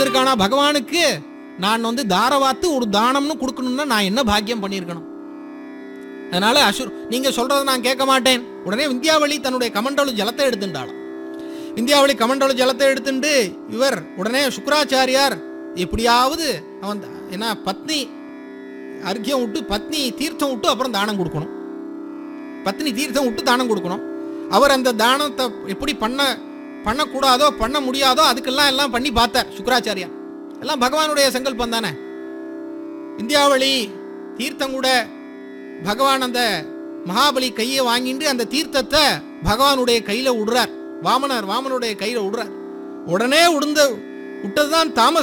வந்திருக்கானா பகவானுக்கு நான் வந்து தாரவாத்து ஒரு தானம்னு கொடுக்கணும்னா நான் என்ன பாக்கியம் பண்ணியிருக்கணும் அதனால அசுர் நீங்க சொல்றதை நான் கேட்க மாட்டேன் உடனே விந்தியாவளி தன்னுடைய கமண்டலு ஜலத்தை எடுத்துட்டாளாம் விந்தியாவளி கமண்டலு ஜலத்தை எடுத்துட்டு இவர் உடனே சுக்கராச்சாரியார் எப்படியாவது அவன் த- என்ன பத்னி அர்க்கியம் விட்டு பத்னி தீர்த்தம் விட்டு அப்புறம் தானம் கொடுக்கணும் பத்னி தீர்த்தம் விட்டு தானம் கொடுக்கணும் அவர் அந்த தானத்தை எப்படி பண்ண பண்ணக்கூடாதோ பண்ண முடியாதோ அதுக்கெல்லாம் எல்லாம் பண்ணி பார்த்தார் சுக்கராச்சாரியார் எல்லாம் பகவானுடைய சங்கல்பம் தானே இந்தியாவளி தீர்த்தம் கூட பகவான் அந்த மகாபலி கையை வாங்கிட்டு அந்த தீர்த்தத்தை பகவானுடைய கையில விடுறார் வாமனர் வாமனுடைய கையில விடுறார் உடனே உடுந்த விட்டதுதான் தாமஸ்